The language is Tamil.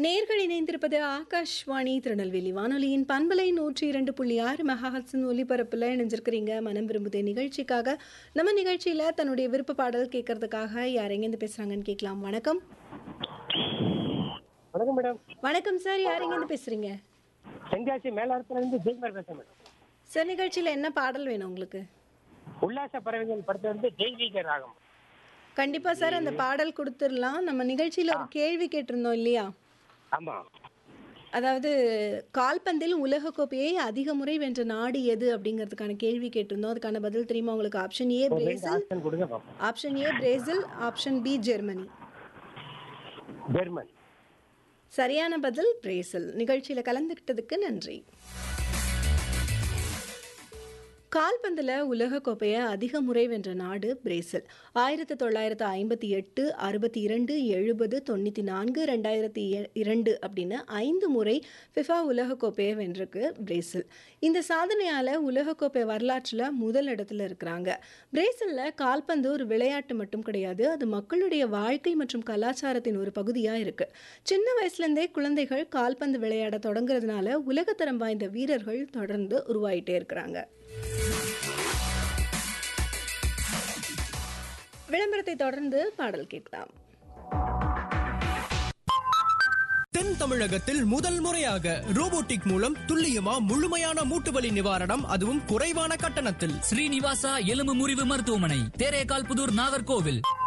நேர்கள் இணைந்திருப்பது ஆகாஷ்வாணி திருநெல்வேலி வானொலியின் பண்பலை நூற்றி இரண்டு புள்ளி ஆறு மெகாஹட்ஸின் ஒலிபரப்பில் இணைஞ்சிருக்கிறீங்க மனம் விரும்புதே நிகழ்ச்சிக்காக நம்ம நிகழ்ச்சியில் தன்னுடைய விருப்ப பாடல் கேட்கறதுக்காக யார் எங்கேருந்து பேசுகிறாங்கன்னு கேட்கலாம் வணக்கம் வணக்கம் மேடம் வணக்கம் சார் யார் எங்கேருந்து பேசுகிறீங்க தென்காசி மேலாரத்துல இருந்து ஜெய்குமார் பேசுறேன் மேடம் சார் நிகழ்ச்சியில் என்ன பாடல் வேணும் உங்களுக்கு உல்லாச பறவைகள் படத்துல இருந்து தெய்வீக ராகம் கண்டிப்பாக சார் அந்த பாடல் கொடுத்துடலாம் நம்ம நிகழ்ச்சியில் ஒரு கேள்வி கேட்டிருந்தோம் இல்லையா ஆமா அதாவது கால்பந்தில் உலகக்கோப்பையை அதிக முறை வென்ற நாடு எது அப்படிங்கிறதுக்கான கேள்வி கேட்டிருந்தோம் அதுக்கான பதில் தெரியுமா உங்களுக்கு ஆப்ஷன் ஏ ஒரு ரெண்டு பிரேசில் ஆப்ஷன் கொடுங்க பார்ப்போம் option A Brazil option B Germany German சரியான பதில் பிரேசில் நிகழ்ச்சியில் கலந்துக்கிட்டதுக்கு நன்றி கால்பந்தில் உலகக்கோப்பையை அதிக முறை வென்ற நாடு பிரேசில் ஆயிரத்தி தொள்ளாயிரத்து ஐம்பத்தி எட்டு அறுபத்தி இரண்டு எழுபது தொண்ணூற்றி நான்கு ரெண்டாயிரத்தி எ- இரண்டு அப்படின்னு ஐந்து முறை ஃபிஃபா உலகக்கோப்பையை வென்றிருக்கு பிரேசில் இந்த சாதனையால் உலகக்கோப்பை வரலாற்றில் முதல் இடத்துல இருக்கிறாங்க பிரேசிலில் கால்பந்து ஒரு விளையாட்டு மட்டும் கிடையாது அது மக்களுடைய வாழ்க்கை மற்றும் கலாச்சாரத்தின் ஒரு பகுதியாக இருக்கு சின்ன வயசுலேருந்தே குழந்தைகள் கால்பந்து விளையாட தொடங்குறதுனால உலகத்தரம் வாய்ந்த வீரர்கள் தொடர்ந்து உருவாயிட்டே இருக்கிறாங்க விளம்பரத்தை தொடர்ந்து பாடல் கேட்கலாம் தென் தமிழகத்தில் முதல் முறையாக ரோபோட்டிக் மூலம் துல்லியமா முழுமையான மூட்டுவலி நிவாரணம் அதுவும் குறைவான கட்டணத்தில் ஸ்ரீனிவாசா எலும்பு முறிவு மருத்துவமனை தேரேகால் புதூர் நாகர்கோவில்